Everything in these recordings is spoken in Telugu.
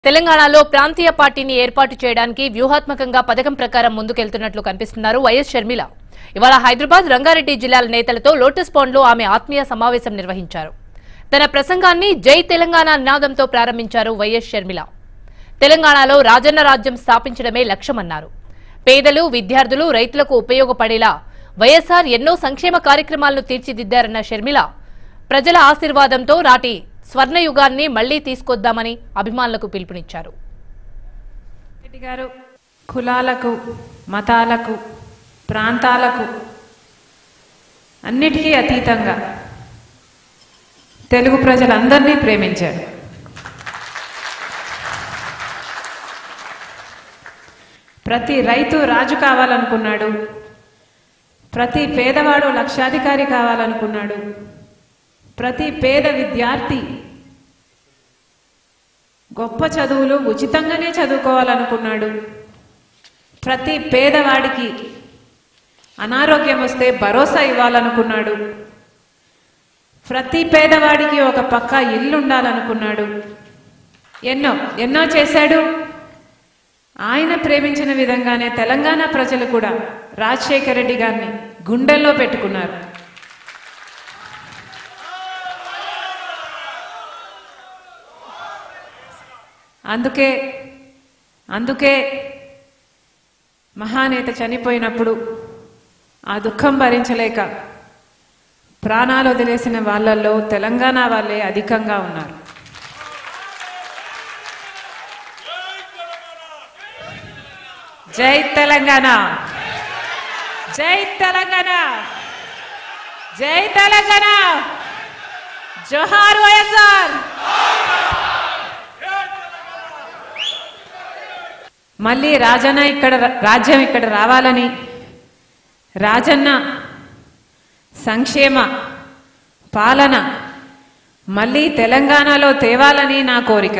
తెలంగాణలో ప్రాంతీయ పార్టీని ఏర్పాటు చేయడానికి వ్యూహాత్మకంగా పథకం ప్రకారం ముందుకెళ్తున్నట్లు కనిపిస్తున్నారు వైఎస్ షర్మిల ఇవాళ హైదరాబాద్ రంగారెడ్డి జిల్లాల నేతలతో లోటస్ పాండ్లో ఆమె ఆత్మీయ సమావేశం నిర్వహించారు తన ప్రసంగాన్ని జై తెలంగాణ నినాదంతో ప్రారంభించారు వైఎస్ షర్మిల తెలంగాణలో రాజన్న రాజ్యం స్థాపించడమే లక్ష్యమన్నారు పేదలు విద్యార్థులు రైతులకు ఉపయోగపడేలా వైఎస్ఆర్ ఎన్నో సంక్షేమ కార్యక్రమాలను తీర్చిదిద్దారన్న షర్మిల ప్రజల ఆశీర్వాదంతో నాటి స్వర్ణయుగాన్ని మళ్లీ తీసుకొద్దామని అభిమానులకు పిలుపునిచ్చారు రెడ్డి గారు కులాలకు మతాలకు ప్రాంతాలకు అన్నిటికీ అతీతంగా తెలుగు ప్రజలందరినీ ప్రేమించారు ప్రతి రైతు రాజు కావాలనుకున్నాడు ప్రతి పేదవాడు లక్షాధికారి కావాలనుకున్నాడు ప్రతి పేద విద్యార్థి గొప్ప చదువులు ఉచితంగానే చదువుకోవాలనుకున్నాడు ప్రతి పేదవాడికి అనారోగ్యం వస్తే భరోసా ఇవ్వాలనుకున్నాడు ప్రతి పేదవాడికి ఒక పక్క ఇల్లు ఉండాలనుకున్నాడు ఎన్నో ఎన్నో చేశాడు ఆయన ప్రేమించిన విధంగానే తెలంగాణ ప్రజలు కూడా రాజశేఖర రెడ్డి గారిని గుండెల్లో పెట్టుకున్నారు అందుకే అందుకే మహానేత చనిపోయినప్పుడు ఆ దుఃఖం భరించలేక ప్రాణాలు వదిలేసిన వాళ్ళల్లో తెలంగాణ వాళ్ళే అధికంగా ఉన్నారు జై తెలంగాణ జై తెలంగాణ జై తెలంగాణ జోహార్ వైఎస్ఆర్ మళ్ళీ రాజన్న ఇక్కడ రాజ్యం ఇక్కడ రావాలని రాజన్న సంక్షేమ పాలన మళ్ళీ తెలంగాణలో తేవాలని నా కోరిక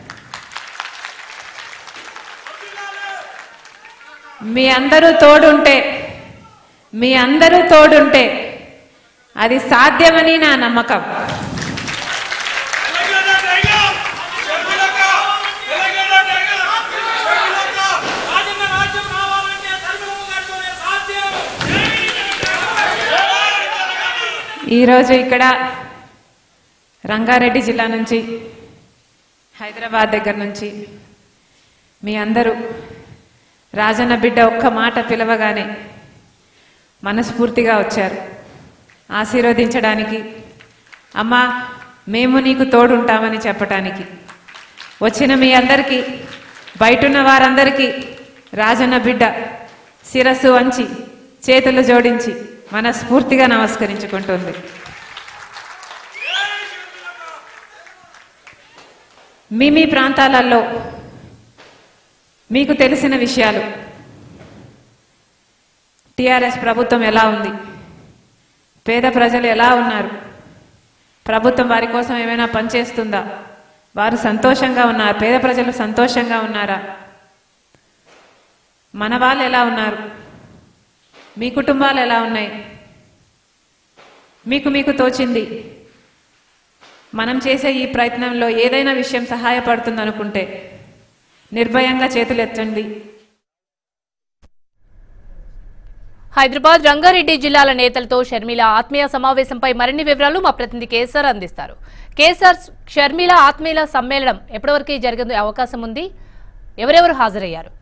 మీ అందరూ తోడుంటే మీ అందరూ తోడుంటే అది సాధ్యమని నా నమ్మకం తెలంగాణ టైగర్ షర్మిలక్క తెలంగాణ టైగర్ షర్మిలక్క రాజన్న రాజ్యం రావాలంటే ధర్మము గారితోనే సాధ్యం ఈరోజు ఇక్కడ రంగారెడ్డి జిల్లా నుంచి హైదరాబాద్ దగ్గర నుంచి మీ అందరూ రాజన్న బిడ్డ ఒక్క మాట పిలవగానే మనస్ఫూర్తిగా వచ్చారు ఆశీర్వదించడానికి అమ్మా మేము నీకు తోడుంటామని చెప్పటానికి వచ్చిన మీ అందరికీ బయటున్న వారందరికీ రాజన్న బిడ్డ శిరస్సు వంచి చేతులు జోడించి మనస్ఫూర్తిగా నమస్కరించుకుంటుంది మీ మీ ప్రాంతాలలో మీకు తెలిసిన విషయాలు టిఆర్ఎస్ ప్రభుత్వం ఎలా ఉంది పేద ప్రజలు ఎలా ఉన్నారు ప్రభుత్వం వారి కోసం ఏమైనా పనిచేస్తుందా వారు సంతోషంగా ఉన్నారు పేద ప్రజలు సంతోషంగా ఉన్నారా మన వాళ్ళు ఎలా ఉన్నారు మీ కుటుంబాలు ఎలా ఉన్నాయి మీకు మీకు తోచింది మనం చేసే ఈ ప్రయత్నంలో ఏదైనా విషయం సహాయపడుతుంది అనుకుంటే నిర్భయంగా చేతులెత్తండి హైదరాబాద్ రంగారెడ్డి జిల్లాల నేతలతో షర్మిల ఆత్మీయ సమావేశంపై మరిన్ని వివరాలు మా ప్రతినిధి కేసర్ అందిస్తారు కేసర్ షర్మిల ఆత్మీయుల సమ్మేళనం ఎప్పటివరకు జరిగే అవకాశం ఉంది ఎవరెవరు హాజరయ్యారు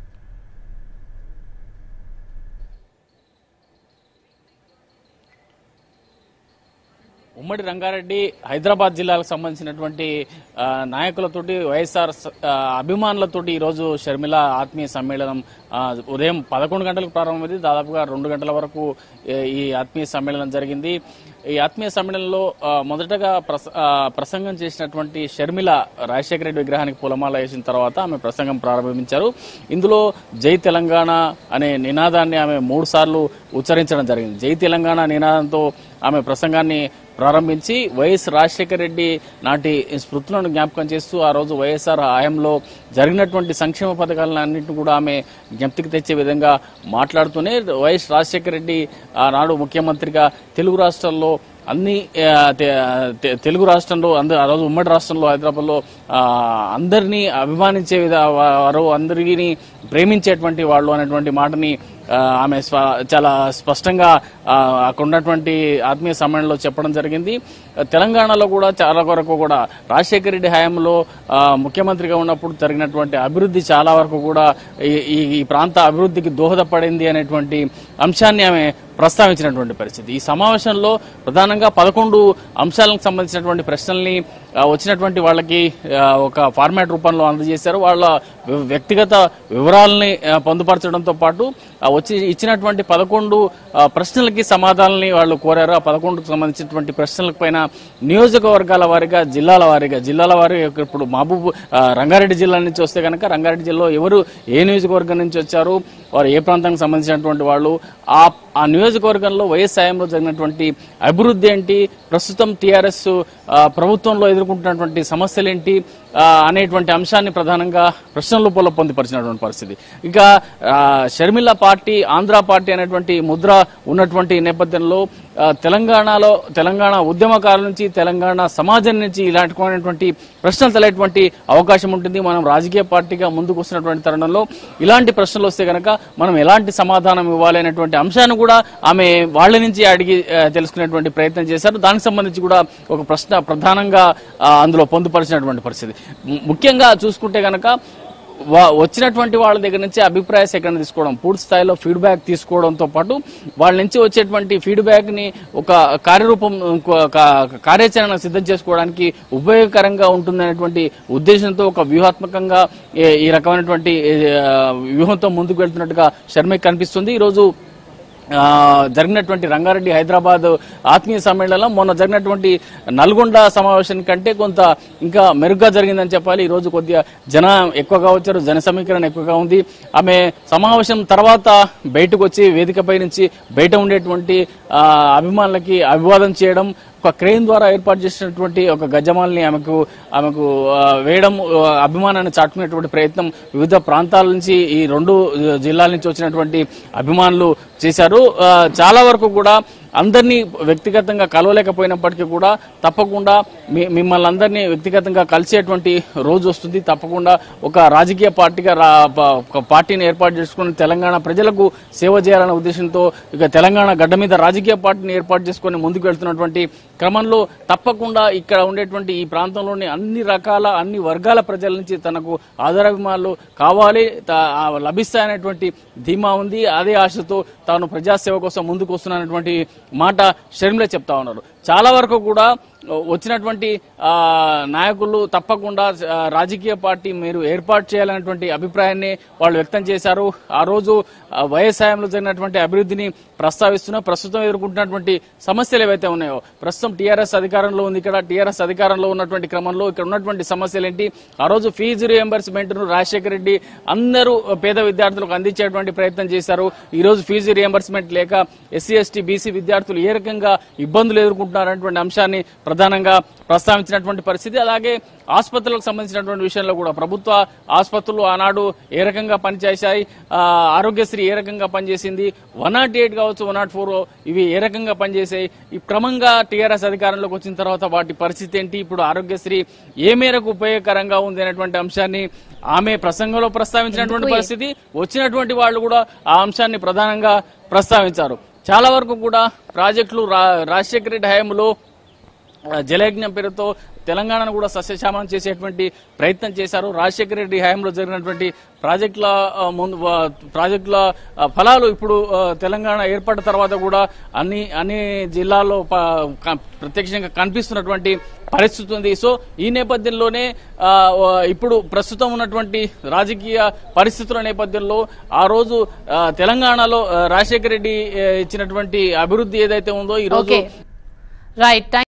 ఉమ్మడి రంగారెడ్డి హైదరాబాద్ జిల్లాకు సంబంధించినటువంటి ఆ, నాయకులతోటి వైఎస్ఆర్ స- ఆ, అభిమానులతోటి ఈరోజు షర్మిల ఆత్మీయ సమ్మేళనం ఆ, ఉదయం పదకొండు గంటలకు ప్రారంభమైంది దాదాపుగా రెండు గంటల వరకు ఏ, ఈ ఆత్మీయ సమ్మేళనం జరిగింది ఈ ఆత్మీయ సమ్మేళనంలో ఆ, మొదటగా ప్రస- ఆ, ప్రసంగం చేసినటువంటి షర్మిల రాజశేఖర రెడ్డి విగ్రహానికి పూలమాల వేసిన తర్వాత ఆమె ప్రసంగం ప్రారంభించారు ఇందులో జై తెలంగాణ అనే నినాదాన్ని ఆమె మూడు సార్లు ఉచ్చరించడం జరిగింది జై తెలంగాణ నినాదంతో ఆమె ప్రసంగాన్ని ప్రారంభించి వైఎస్ రాజశేఖర రెడ్డి నాటి స్మృతులను జ్ఞాపకం చేస్తూ ఆ రోజు వైఎస్ఆర్ హయాంలో జరిగినటువంటి సంక్షేమ పథకాలను అన్నింటిని కూడా ఆమె జ్ఞప్తికి తెచ్చే విధంగా మాట్లాడుతూనే వైఎస్ రాజశేఖర రెడ్డి ఆనాడు ముఖ్యమంత్రిగా తెలుగు రాష్ట్రాల్లో అన్ని ఆ, తె- తె- తెలుగు రాష్ట్రంలో అందరు ఆ రోజు ఉమ్మడి రాష్ట్రంలో హైదరాబాద్లో ఆ, అందరినీ అభిమానించే విధ వారు అందరినీ ప్రేమించేటువంటి వాళ్ళు అనేటువంటి మాటని ఆ, ఆమె స్వ చాలా స్పష్టంగా ఆ, అక్కడ ఉన్నటువంటి ఆత్మీయ సమ్మేళనంలో చెప్పడం జరిగింది తెలంగాణలో కూడా చాలా వరకు కూడా రాజశేఖర రెడ్డి హయాంలో ఆ, ముఖ్యమంత్రిగా ఉన్నప్పుడు జరిగినటువంటి అభివృద్ధి చాలా వరకు కూడా ఈ- ఈ ఈ ప్రాంత అభివృద్ధికి దోహదపడింది అనేటువంటి అంశాన్ని ఆమె ప్రస్తావించినటువంటి పరిస్థితి ఈ సమావేశంలో ప్రధానంగా పదకొండు అంశాలకు సంబంధించినటువంటి ప్రశ్నల్ని ఆ, వచ్చినటువంటి వాళ్ళకి ఆ, ఒక ఫార్మాట్ రూపంలో అందజేశారు వాళ్ళ వ్య- వ్యక్తిగత వివరాలని ఆ, పొందుపరచడంతో పాటు ఆ, వచ్చి ఇచ్చినటువంటి పదకొండు ఆ, ప్రశ్నలకి సమాధానాలని వాళ్ళు కోరారు ఆ పదకొండుకు సంబంధించినటువంటి ప్రశ్నలకు పైన నియోజకవర్గాల వారీగా జిల్లాల వారీగా జిల్లాల వారీగా ఇప్పుడు మహబూబ్ ఆ, రంగారెడ్డి జిల్లా నుంచి వస్తే కనుక రంగారెడ్డి జిల్లాలో ఎవరు ఏ నియోజకవర్గం నుంచి వచ్చారు వారు ఏ ప్రాంతానికి సంబంధించినటువంటి వాళ్ళు ఆ ఆ నియోజకవర్గంలో వైఎస్ సాయంలో జరిగినటువంటి అభివృద్ధి ఏంటి ప్రస్తుతం టీఆర్ఎస్ ప్రభుత్వంలో ఎదుర్కొంటున్నటువంటి సమస్యలు ఏంటి ఆ, అనేటువంటి అంశాన్ని ప్రధానంగా ప్రశ్న రూపంలో పొందుపరిచినటువంటి పరిస్థితి ఇక ఆ, షర్మిల పార్టీ ఆంధ్ర పార్టీ అనేటువంటి ముద్ర ఉన్నటువంటి నేపథ్యంలో ఆ, తెలంగాణలో తెలంగాణ ఉద్యమకారుల నుంచి తెలంగాణ సమాజం నుంచి ఇలాంటి ప్రశ్నలు తెలియటువంటి అవకాశం ఉంటుంది మనం రాజకీయ పార్టీగా ముందుకు వస్తున్నటువంటి తరుణంలో ఇలాంటి ప్రశ్నలు వస్తే కనుక మనం ఎలాంటి సమాధానం ఇవ్వాలి అనేటువంటి అంశాన్ని కూడా ఆమె వాళ్ళ నుంచి అడిగి ఆ, తెలుసుకునేటువంటి ప్రయత్నం చేశారు దానికి సంబంధించి కూడా ఒక ప్రశ్న ప్రధానంగా ఆ, అందులో పొందుపరిచినటువంటి పరిస్థితి ము- ముఖ్యంగా చూసుకుంటే కనుక వా- వచ్చినటువంటి వాళ్ళ దగ్గర నుంచి అభిప్రాయ సేకరణ తీసుకోవడం పూర్తి స్థాయిలో ఫీడ్బ్యాక్ తీసుకోవడంతో పాటు వాళ్ళ నుంచి వచ్చేటువంటి ఫీడ్బ్యాక్ ని ఒక కార్యరూపం ఇంకో- కా- కార్యాచరణ సిద్ధం చేసుకోవడానికి ఉపయోగకరంగా ఉంటుందనేటువంటి ఉద్దేశంతో ఒక వ్యూహాత్మకంగా ఏ- ఈ రకమైనటువంటి ఏ, ఆ, వ్యూహంతో ముందుకు వెళ్తున్నట్టుగా శర్మకి కనిపిస్తుంది ఈరోజు ఆ, జరిగినటువంటి రంగారెడ్డి హైదరాబాద్ ఆత్మీయ సమ్మేళనంలో మొన్న జరిగినటువంటి నల్గొండ సమావేశం కంటే కొంత ఇంకా మెరుగ్గా జరిగిందని చెప్పాలి ఈ రోజు కొద్దిగా జన ఎక్కువగా వచ్చారు జన సమీకరణ ఎక్కువగా ఉంది ఆమె సమావేశం తర్వాత బయటకు వచ్చి వేదికపై నుంచి బయట ఉండేటువంటి ఆ, అభిమానులకి అభివాదం చేయడం ఒక క్రెయిన్ ద్వారా ఏర్పాటు చేసినటువంటి ఒక గజమాల్ని ఆమెకు ఆమెకు ఆ, వేయడం ఆ, అభిమానాన్ని చాటుకునేటువంటి ప్రయత్నం వివిధ ప్రాంతాల నుంచి ఈ రెండు జిల్లాల నుంచి వచ్చినటువంటి అభిమానులు చేశారు ఆ, చాలా వరకు కూడా అందరినీ వ్యక్తిగతంగా కలవలేకపోయినప్పటికీ కూడా తప్పకుండా మీ మిమ్మల్ని అందరినీ వ్యక్తిగతంగా కలిసేటువంటి రోజు వస్తుంది తప్పకుండా ఒక రాజకీయ పార్టీగా రా ప- ఒక పార్టీని ఏర్పాటు చేసుకుని తెలంగాణ ప్రజలకు సేవ చేయాలనే ఉద్దేశంతో ఇక తెలంగాణ గడ్డ మీద రాజకీయ పార్టీని ఏర్పాటు చేసుకొని ముందుకు వెళ్తున్నటువంటి క్రమంలో తప్పకుండా ఇక్కడ ఉండేటువంటి ఈ ప్రాంతంలోని అన్ని రకాల అన్ని వర్గాల ప్రజల నుంచి తనకు ఆదరాభిమానులు కావాలి తా- ఆ లభిస్తాయనేటువంటి ధీమా ఉంది అదే ఆశతో తాను ప్రజాసేవ కోసం ముందుకు వస్తున్నటువంటి మాట షర్మిల చెప్తా ఉన్నారు చాలా వరకు కూడా వచ్చినటువంటి ఆ, నాయకులు తప్పకుండా ఆ, రాజకీయ పార్టీ మీరు ఏర్పాటు చేయాలనేటువంటి అభిప్రాయాన్ని వాళ్ళు వ్యక్తం చేశారు ఆ రోజు ఆ, వ్యవసాయంలో జరిగినటువంటి అభివృద్ధిని ప్రస్తావిస్తున్నా ప్రస్తుతం ఎదుర్కొంటున్నటువంటి సమస్యలు ఏవైతే ఉన్నాయో ప్రస్తుతం టీఆర్ఎస్ అధికారంలో ఉంది ఇక్కడ టీఆర్ఎస్ అధికారంలో ఉన్నటువంటి క్రమంలో ఇక్కడ ఉన్నటువంటి సమస్యలు ఏంటి ఆ రోజు ఫీజు రియంబర్స్మెంట్ ను రాజశేఖర రెడ్డి అందరూ పేద విద్యార్థులకు అందించేటువంటి ప్రయత్నం చేశారు ఈ రోజు ఫీజు రియంబర్స్మెంట్ లేక ఎస్సీ ఎస్టీ బీసీ విద్యార్థులు ఏ రకంగా ఇబ్బందులు ఎదుర్కొంటున్నారనేటువంటి అంశాన్ని ప్రధానంగా ప్రస్తావించినటువంటి పరిస్థితి అలాగే ఆసుపత్రులకు సంబంధించినటువంటి విషయంలో కూడా ప్రభుత్వ ఆసుపత్రులు ఆనాడు ఏ రకంగా పనిచేశాయి ఆ, ఆరోగ్యశ్రీ ఏ రకంగా పనిచేసింది వన్ నాట్ ఎయిట్ కావచ్చు వన్ నాట్ ఫోర్ ఇవి ఏ రకంగా పనిచేసాయి ఈ క్రమంగా టీఆర్ఎస్ అధికారంలోకి వచ్చిన తర్వాత వాటి పరిస్థితి ఏంటి ఇప్పుడు ఆరోగ్యశ్రీ ఏ మేరకు ఉపయోగకరంగా ఉంది అనేటువంటి అంశాన్ని ఆమె ప్రసంగంలో ప్రస్తావించినటువంటి పరిస్థితి వచ్చినటువంటి వాళ్ళు కూడా ఆ అంశాన్ని ప్రధానంగా ప్రస్తావించారు చాలా వరకు కూడా ప్రాజెక్టులు రా- రాజశేఖర రెడ్డి హయాంలో ఆ, జలయజ్ఞం పేరుతో తెలంగాణను కూడా సస్యశ్యామలం చేసేటువంటి ప్రయత్నం చేశారు రాజశేఖర రెడ్డి హయాంలో జరిగినటువంటి ప్రాజెక్టుల ఆ, ముందు ఆ, ప్రాజెక్టుల ఆ, ఫలాలు ఇప్పుడు ఆ, తెలంగాణ ఏర్పడిన తర్వాత కూడా అన్ని అన్ని జిల్లాల్లో ప- క- ప్రత్యక్షంగా కనిపిస్తున్నటువంటి పరిస్థితి ఉంది సో ఈ నేపథ్యంలోనే ఆ, ఆ, ఇప్పుడు ప్రస్తుతం ఉన్నటువంటి రాజకీయ పరిస్థితుల నేపథ్యంలో ఆ రోజు ఆ, తెలంగాణలో ఆ, రాజశేఖర రెడ్డి ఆ, ఇచ్చినటువంటి అభివృద్ధి ఏదైతే ఉందో ఈ రోజు ఓకే రైట్